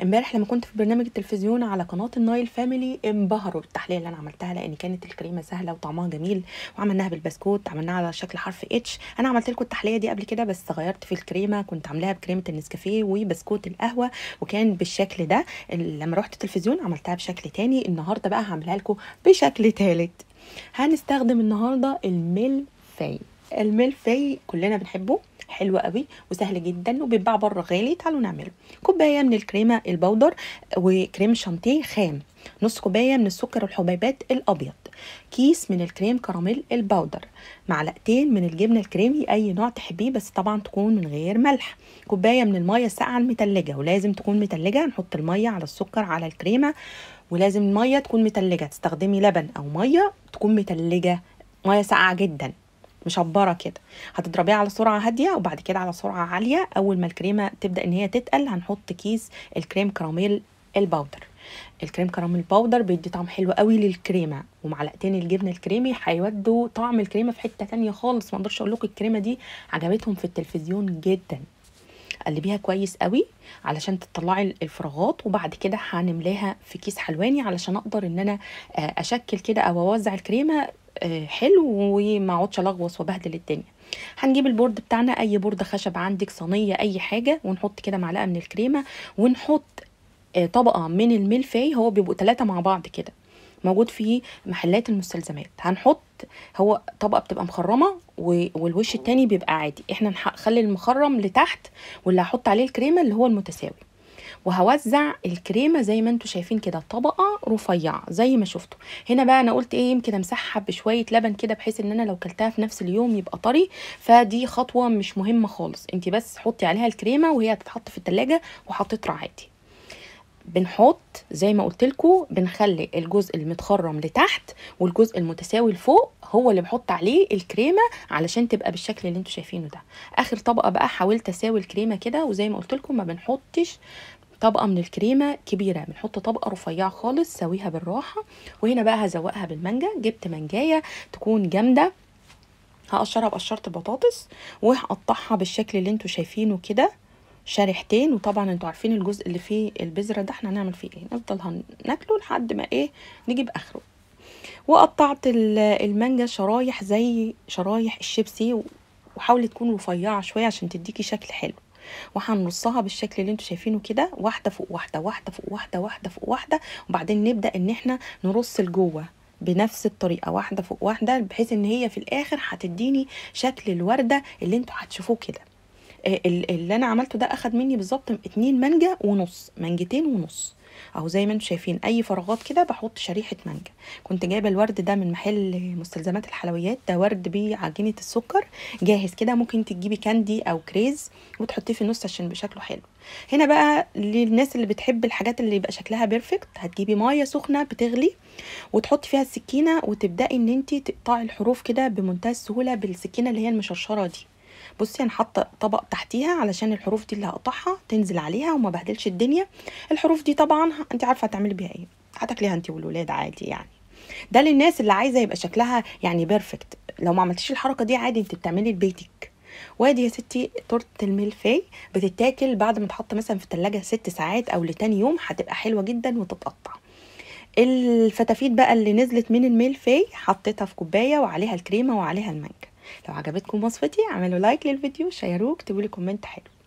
امبارح لما كنت في برنامج التلفزيون على قناه النايل فاميلي انبهروا بالتحليه اللي انا عملتها لان كانت الكريمه سهله وطعمها جميل وعملناها بالبسكوت عملناها على شكل حرف اتش انا عملت لكم التحليه دي قبل كده بس غيرت في الكريمه كنت عاملاها بكريمه النسكافيه وبسكوت القهوه وكان بالشكل ده لما رحت التلفزيون عملتها بشكل تاني النهارده بقى هعملها لكم بشكل تالت هنستخدم النهارده الملفي الملفي كلنا بنحبه حلو قوي وسهل جدا وبيتباع بره غالي تعالوا نعمله كوبايه من الكريمه البودر وكريم شانتيه خام نص كوبايه من السكر والحبيبات الابيض كيس من الكريم كراميل البودر معلقتين من الجبنه الكريمي اي نوع تحبيه بس طبعا تكون من غير ملح كوبايه من الميه الساقعه المتلجه ولازم تكون متلجه نحط الميه على السكر على الكريمه ولازم الميه تكون متلجه تستخدمي لبن او ميه تكون متلجه ميه ساقعه جدا مشبره كده هتضربيها على سرعه هاديه وبعد كده على سرعه عاليه اول ما الكريمه تبدا ان هي تتقل هنحط كيس الكريم كراميل الباودر الكريم كراميل باودر بيدي طعم حلو قوي للكريمه ومعلقتين الجبنه الكريمي هيودوا طعم الكريمه في حته تانية خالص ما اقدرش اقول لكم الكريمه دي عجبتهم في التلفزيون جدا قلبيها كويس قوي علشان تطلعي الفراغات وبعد كده هنملاها في كيس حلواني علشان اقدر ان انا اشكل كده او اوزع الكريمه حلو وما اقعدش الغوص وبهدل الدنيا هنجيب البورد بتاعنا اي بورد خشب عندك صينيه اي حاجه ونحط كده معلقه من الكريمه ونحط طبقه من الملفي هو بيبقوا ثلاثه مع بعض كده موجود في محلات المستلزمات هنحط هو طبقه بتبقى مخرمه والوش التاني بيبقى عادي احنا نخلي المخرم لتحت واللي هحط عليه الكريمه اللي هو المتساوي وهوزع الكريمه زي ما انتم شايفين كده طبقه رفيعه زي ما شفتوا هنا بقى انا قلت ايه يمكن امسحها بشويه لبن كده بحيث ان انا لو كلتها في نفس اليوم يبقى طري فدي خطوه مش مهمه خالص انت بس حطي عليها الكريمه وهي هتتحط في التلاجة وهتطرى عادي بنحط زي ما قلت لكم بنخلي الجزء المتخرم لتحت والجزء المتساوي لفوق هو اللي بحط عليه الكريمه علشان تبقى بالشكل اللي انتم شايفينه ده اخر طبقه بقى حاولت اساوي الكريمه كده وزي ما قلت لكم ما بنحطش طبقه من الكريمه كبيره بنحط طبقه رفيعه خالص سويها بالراحه وهنا بقى هزوقها بالمانجا جبت منجايه تكون جامده هقشرها بقشره البطاطس وهقطعها بالشكل اللي انتم شايفينه كده شريحتين وطبعا انتوا عارفين الجزء اللي فيه البذره ده احنا هنعمل فيه ايه نفضل ناكله لحد ما ايه نجيب اخره وقطعت المانجا شرايح زي شرايح الشيبسي وحاولي تكون رفيعه شويه عشان تديكي شكل حلو وهنرصها بالشكل اللي انتوا شايفينه كده واحده فوق واحده واحده فوق واحده واحده فوق واحده وبعدين نبدا ان احنا نرص لجوه بنفس الطريقه واحده فوق واحده بحيث ان هي في الاخر هتديني شكل الورده اللي انتوا هتشوفوه كده اللي انا عملته ده اخد مني بالظبط اتنين مانجا ونص مانجتين ونص اهو زي ما انتم شايفين اي فراغات كده بحط شريحه مانجا كنت جايبه الورد ده من محل مستلزمات الحلويات ده ورد بعجينه السكر جاهز كده ممكن تجيبي كاندي او كريز وتحطيه في النص عشان يبقى شكله حلو هنا بقى للناس اللي بتحب الحاجات اللي يبقى شكلها بيرفكت هتجيبي ميه سخنه بتغلي وتحطي فيها السكينه وتبداي ان انت تقطعي الحروف كده بمنتهى السهوله بالسكينه اللي هي المشرشره دي بصي انا حاطه طبق تحتيها علشان الحروف دي اللي هقطعها تنزل عليها وما بهدلش الدنيا الحروف دي طبعا انت عارفه هتعملي بيها ايه هتاكليها انت والولاد عادي يعني ده للناس اللي عايزه يبقى شكلها يعني بيرفكت لو ما عملتيش الحركه دي عادي انت بتعملي لبيتك وادي يا ستي تورته الملفي بتتاكل بعد ما تحط مثلا في التلاجة ست ساعات او لتاني يوم هتبقى حلوه جدا وتتقطع الفتافيت بقى اللي نزلت من الملفي حطيتها في كوبايه وعليها الكريمه وعليها المانجا لو عجبتكم وصفتي اعملوا لايك للفيديو شيروه اكتبوا لي كومنت حلو